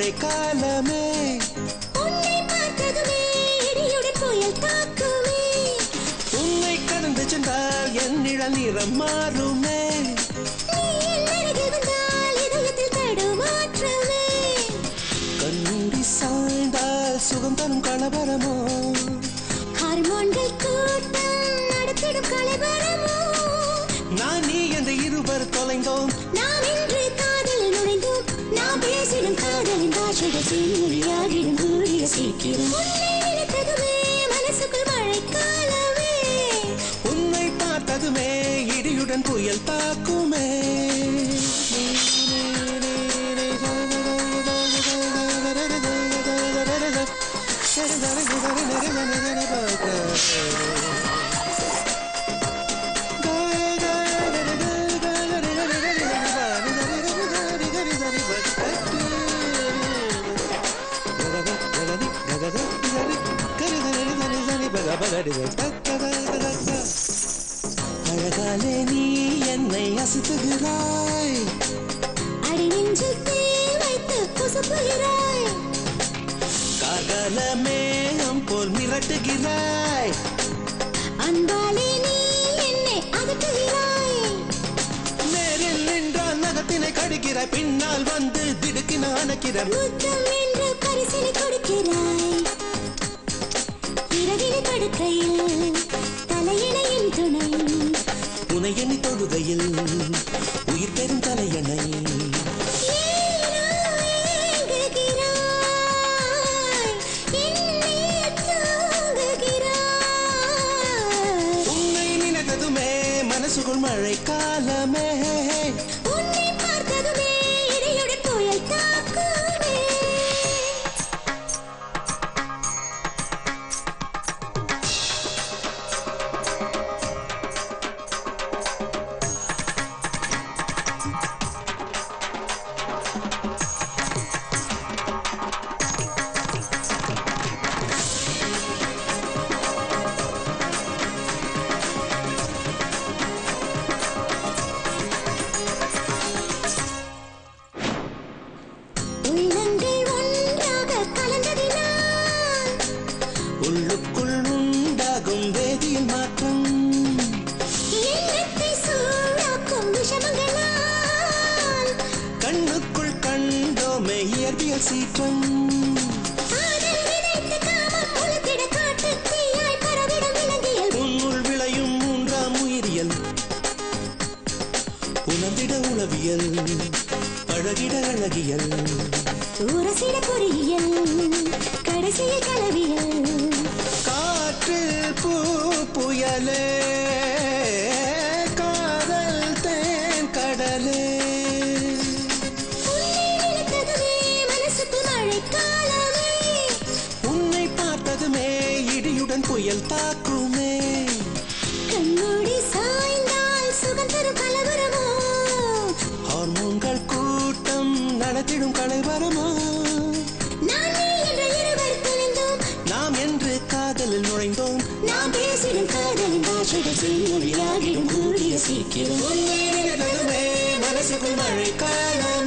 மழைக்காலமே உன்னை பார்த்ததுமே இடியுடன் புயல் தாக்குமே உன்னை கடந்து சென்றால் என் நிழல் நிறம் மாறுமே நீ என் அருகில் வந்தால் இதயத்தில் தடுமாற்றமே கண்மூடி சாய்ந்தால் சுகம் தரும் கலவரமோ ஹார்மோன்கள் கூட்டம் நடத்திடும் கலைவரமோ நான் நீ என்ற இருவர் தொலைந்தோம் நாம் இன்று காதல் நுழைந்தோம் நாம் பேசிடும் காதலின் பாஷைகள் செம்மொழியாகிடும் கூடிய சீக்கிரம் உன்னை நினைத்ததுமே மனசுக்குள் மழைக்காலமே உன்னை பார்த்ததுமே இடியுடன் புயல் தாக்குமே அழகாலே நீ என்னை அசுத்துகிறாய் அடி நெஞ்சில் தீ வைத்து புசுப்புகிறாய் காதலமே போல் மிரட்டுகிறாய் அன்பாலே நீ என்னை அதட்டுகிறாய் நேரில் நின்றால் நகத்தினை கடிக்கிறாய் பின்னால் வந்து திடுக்கின அணைக்கிறார் முத்தம் என்ற பரிசினை கொடுக்கிறாய் இரவிலே படுக்கையில் தலையிணையின் துணை உனை எண்ணி தொழுகையில் உயிர் பெறும் தலையணை ஏனோ ஏங்குகிறாய், என்னில் தூங்குகிறாய். உன்னை நினைத்ததுமே மனசுக்குள் மழை காலமே உன்னை பார்த்ததுமே இடையுடன் புயல் தாக்குமே உள்ளங்கள் ஒன்றாக கலந்ததினால் உள்ளுக்குள் உண்டாகும் வேதியியல் மாற்றம் எண்ணத்தை சூழாக்கும் விஷமங்களால் கண்ணுக்குள் கண்டோமே இயற்பியல் சீற்றம் காதல் விதைத்த காமம் உலத்திட காட்டுத் தீயாய் பரவிடும் விலங்கியல் உன்னுள் விளையும் மூன்றாம் உயிரியல் உணர்ந்திட உளவியல் பழகிட அழகியல் உரசிட பொறியியல் கடைசியில் கலவியல் காற்றில் பூ புயலே காதல் தேன் கடலே உன்னை நினைத்ததுமே மனசுக்கு மழைக்காலமே உன்னை பார்த்ததுமே இடியுடன் புயல் தாக்குமே கண்மூடி சாய்ந்தால் சுகம் தரும் கலவரமோ ஹார்மோன்கள் கூட்டம் நடத்திடும் கலைவரமா நான் நீ என்ற இருவர் தொலைந்தோம் நாம் என்று காதலில் நுழைந்தோம் நாம் பேசிடும் காதலின் பாஷைகள் செம்மொழியாகிடும் கூடிய சீக்கிரம் உன்னை நினைத்ததுமே மனசுக்குள் மழை காலம்